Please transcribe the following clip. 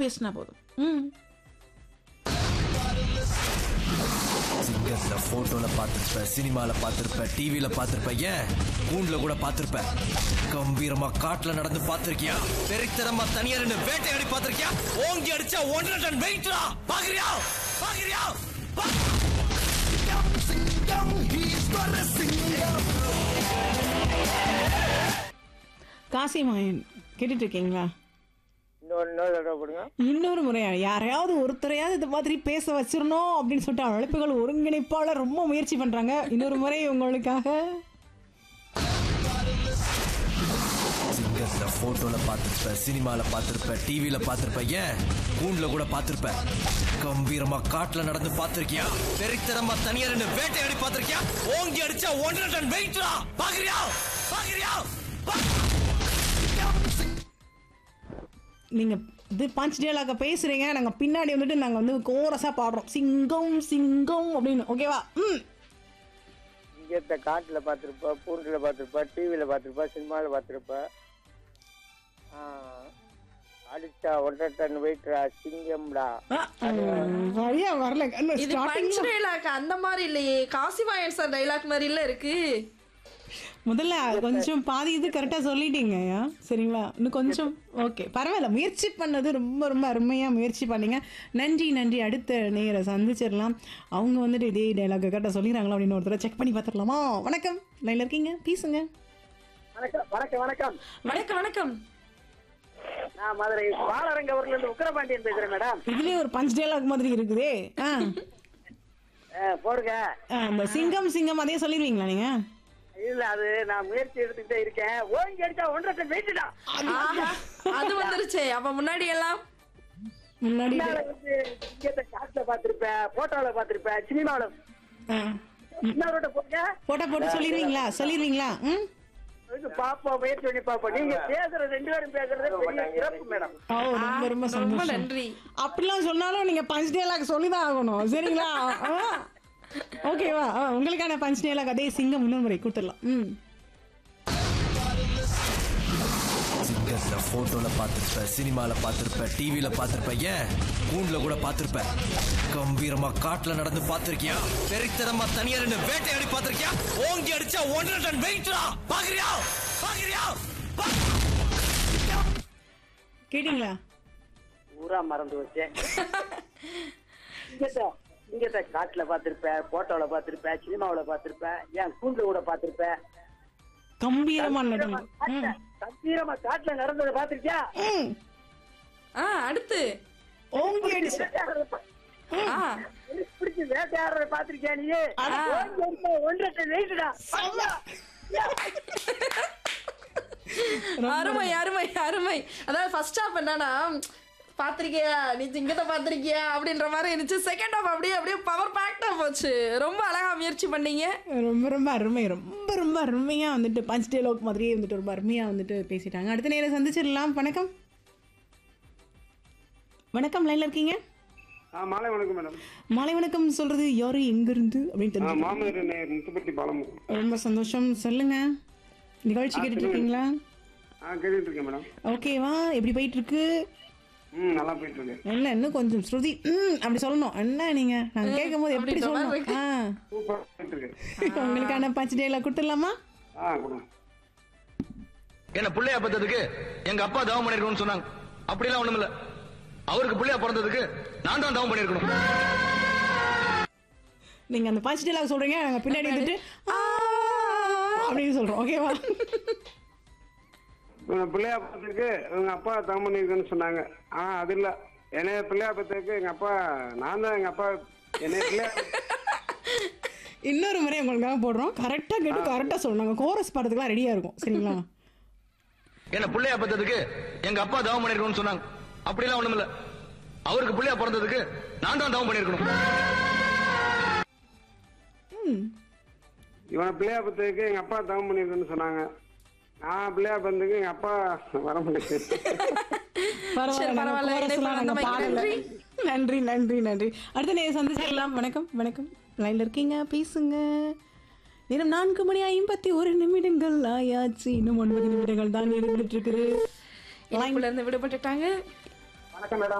பேசினா போதும் ம் சிங்கர்ல போட்டோல பார்த்திருப்ப சினிமால பார்த்திருப்ப டிவில பார்த்திருப்ப ஏன் கூண்டுல கூட பார்த்திருப்ப கம்பீரமா காட்டுல நடந்து பார்த்திருக்கியா பெரித்தனமா தனியா நின்னு வேட்டையாடி பார்த்திருக்கியா ஓங்கி அடிச்சா ஒன்றரை டன் வெயிட்ரா பாக்குறியா பாக்குறியா பா- காசி மாயன் கேட்டுட்டு இருக்கீங்களா இன்னொரு இன்னொரு தடவை கொடுங்க இன்னொரு முறையா யாரையாவது ஒருத்தரையாவது இந்த மாதிரி பேச வச்சிடணும் அப்படின்னு சொல்லிட்டு அழைப்புகள் ஒருங்கிணைப்பாளர் ரொம்ப முயற்சி பண்றாங்க இன்னொரு முறை உங்களுக்காக சிங்கர்ல போட்டோல பார்த்திருப்ப சினிமால பார்த்திருப்ப டிவில பார்த்திருப்ப ஏன் கூண்டுல கூட பார்த்திருப்ப கம்பீரமா காட்டுல நடந்து பார்த்திருக்கியா பெரித்தனமா தனியா நின்னு வேட்டையாடி பார்த்திருக்கியா ஓங்கி அடிச்சா ஒன்றரை டன் வெயிட்ரா பாக்குறியா பாக்குறியா பா- நீங்க இது பஞ்ச் டேலாக பேசுறீங்க நாங்க பின்னாடி வந்துட்டு நாங்க வந்து கோரஸா பாடுறோம் சிங்கம் சிங்கம் அப்படின்னு ஓகேவா ம் சிங்கத்தை காட்டுல பார்த்துருப்ப பூண்டுல பார்த்துருப்ப டிவியில பார்த்துருப்ப சினிமால பார்த்துருப்ப அடிச்சா ஒன்றரை டன் வெயிட்ரா சிங்கம்டா ஆ, ம், சரியா வரல இன்னும் இது starting பஞ்ச் டைலாக் அந்த மாதிரி இல்லையே காசிமாயன் சார் டைலாக் மாதிரி இல்ல இருக்கு முதல்ல கொஞ்சம் பாதி இது கரெக்டா சொல்லிட்டீங்க சரிங்களா இன்னும் கொஞ்சம் ஓகே பரவாயில்ல முயற்சி பண்ணது ரொம்ப ரொம்ப அருமையா முயற்சி பண்ணீங்க நன்றி நன்றி அடுத்த நேரை சந்திச்சிடலாம் அவங்க வந்துட்டு இதே டைலாக் கரெக்டாக சொல்லிடுறாங்களா அப்படின்னு ஒரு தடவை செக் பண்ணி பார்த்துடலாமா வணக்கம் லைன்ல இருக்கீங்க பேசுங்க வணக்கம் வணக்கம் வணக்கம் வணக்கம் வணக்கம் நான் மதுரை பாலரங்கவர்ல இருந்து உக்கரபாண்டியன் பேசுறேன் மேடம் இதுலயே ஒரு பஞ்ச் டைலாக் மாதிரி இருக்குதே ஆ போடுங்க ஆ, இந்த சிங்கம் சிங்கம் அதே சொல்லிடுவீங்களா நீங்க இல்ல அது நான் முயற்சி எடுத்துக்கிட்டே இருக்கேன் ஓங்கி அடிச்சா ஒன்றரை டன் வெயிட்டுடா ஆஹா, அது வந்துருச்சே அப்ப முன்னாடி எல்லாம் முன்னாடி வந்து சிங்கத்தை காட்டுல பார்த்திருப்பேன் போட்டோல பார்த்திருப்பேன் சினிமாவில ஆ. இன்னொரு போங்க போட்டோ போட்டு சொல்லிடுவீங்களா சொல்லிடுவீங்களா ம் இது பாப்போம் முயற்சி பண்ணி பாப்போம் நீங்க பேசுற ரெண்டு பேரும் பேசுறதே பெரிய சிறப்பு மேடம் ஓ ரொம்ப ரொம்ப ரொம்ப சந்தோஷம் நன்றி அப்படிலாம் சொன்னாலும் நீங்க பஞ்ச் டேலாக் சொல்லி தான் ஆகணும் சரிங்களா ஆ. ஓகேவா ஆ, உங்களுக்கான பஞ்ச் டேலாக் அதே சிங்கம் இன்னொரு முறை கொடுத்துடலாம் ம் சிங்கர்ல போட்டோல பார்த்திருப்ப சினிமால பார்த்திருப்ப டிவில பார்த்திருப்ப ஏன் கூண்டுல கூட பார்த்திருப்ப கம்பீரமா காட்டுல நடந்து பார்த்திருக்கியா பெரித்தனமா தனியா நின்னு வேட்டையாடி பார்த்திருக்கியா ஓங்கி அடிச்சா ஒன்றரை டன் வெயிட்ரா பாக்குறியா பாக்குறியா பா- கேட்டிங்களா ஊரா மறந்து வச்சேன் சிங்கத்தை சிங்கத்தை காட்டுல பார்த்திருப்பேன் போட்டோல பார்த்திருப்பேன் சினிமாவுல பார்த்திருப்பேன் ஏன் கூண்டுல கூட பார்த்திருப்பேன் கம்பீரமா நடனம் காட்டுல, கம்பீரமா காட்டுல நடந்ததை பார்த்திருக்கியா ம். ஆ அடுத்து ஓங்கி அடிச்சு வேட்டையாடுறத பா- ஆ எனக்கு பிடிச்சி வேட்டையாடுறத பார்த்திருக்கியா நீ ஓங்கி அடிச்சா ஒன்றரை டன் வெயிட்டுடா அருமை அருமை அருமை அதாவது ஃபர்ஸ்ட் ஹாஃப் என்னன்னா பாத்திருக்கியா நீ சிங்கத்தை பாத்திருக்கியா அப்படின்ற மாதிரி இருந்துச்சு செகண்ட் ஹாஃப் அப்படியே அப்படியே பவர் பேக்டா போச்சு ரொம்ப அழகா முயற்சி பண்ணீங்க ரொம்ப ரொம்ப அருமை ரொம்ப ரொம்ப அருமையா வந்துட்டு பஞ்ச் டேலாக் மாதிரியே வந்துட்டு ரொம்ப அருமையா வந்துட்டு பேசிட்டாங்க அடுத்த நேரம் சந்திச்சிடலாம் வணக்கம் வணக்கம் லைன்ல இருக்கீங்க ஆ மாலை வணக்கம் மேடம் மாலை வணக்கம் சொல்றது யாரு எங்க இருந்து அப்படின்னு ஆ தெரிஞ்சு மாமனார் நேர் முத்துப்பட்டி பாலம் ரொம்ப சந்தோஷம் சொல்லுங்க நிகழ்ச்சி கேட்டுட்டு இருக்கீங்களா ஆ கேட்டுட்டு இருக்கேன் மேடம் ஓகேவா எப்படி போயிட்டு இருக்கு ம் நல்லா போயிட்டு இருக்கு என்ன இன்னும் கொஞ்சம் ஸ்ருதி ம் அப்படி சொல்லணும் என்ன நீங்க நாங்க கேட்கும் போது எப்படி அப்படின்ற மாதிரி சொல்லணும் இருக்கு. ஆ சூப்பர் போயிட்டு இருக்கு உங்களுக்கான பஞ்சு டேல கொடுத்துடலாமா ஆ கொடுங்க என்ன பிள்ளையா பெத்ததுக்கு எங்க அப்பா தவம் பண்ணிருக்கணும்னு சொன்னாங்க அப்படிலாம் ஒண்ணும் இல்ல அவருக்கு பிள்ளையா பிறந்ததுக்கு நான் தான் தவம் பண்ணிருக்கணும் நீங்க அந்த பஞ்சு டேலாக் சொல்றீங்க நாங்க பின்னாடி வந்துட்டு ஆ அப்படின்னு சொல்றோம் ஓகேவா இவங்க பிள்ளையா பார்த்ததுக்கு இவங்க அப்பா தவம் பண்ணிருக்குன்னு சொன்னாங்க ஆ அது இல்ல என்னைய பிள்ளையா பார்த்ததுக்கு எங்க அப்பா நான் தான் எங்க அப்பா என்னைய பிள்ளையா இன்னொரு முறை உங்களுக்காக போடுறோம் கரெக்டா கேட்டு கரெக்டா சொல்லணும் நாங்க கோரஸ் பாடுறதுக்குலாம் ரெடியா இருக்கும் சரிங்களா என்ன பிள்ளையா பெத்ததுக்கு எங்க அப்பா தவம் பண்ணிருக்கணும்னு சொன்னாங்க அப்படிலாம் ஒண்ணும் இல்ல அவருக்கு பிள்ளையா பிறந்ததுக்கு நான் தான் தவம் பண்ணிருக்கணும் ம் இவனை பிள்ளையா பார்த்ததுக்கு எங்க அப்பா தவம் பண்ணிருக்குன்னு சொன்னாங்க நான் பிள்ளையா பிறந்ததுக்கு எங்க அப்பா வர முடியாது சரி, பரவாயில்ல. இணைப்புல பரவாயில்ல வந்தமைக்கு பாடல நன்றி நன்றி நன்றி அடுத்த நேரம் சந்திச்சிடலாம் வணக்கம் வணக்கம் லைன்ல இருக்கீங்க பேசுங்க நேரம் நான்கு மணி ஐம்பத்தி ஒரு நிமிடங்கள் ஆயாச்சு இன்னும் ஒன்பது நிமிடங்கள் தான் இருந்துட்டு இருக்குது இணைப்புல இருந்து விடுபட்டுட்டாங்க வணக்கம் மேடம்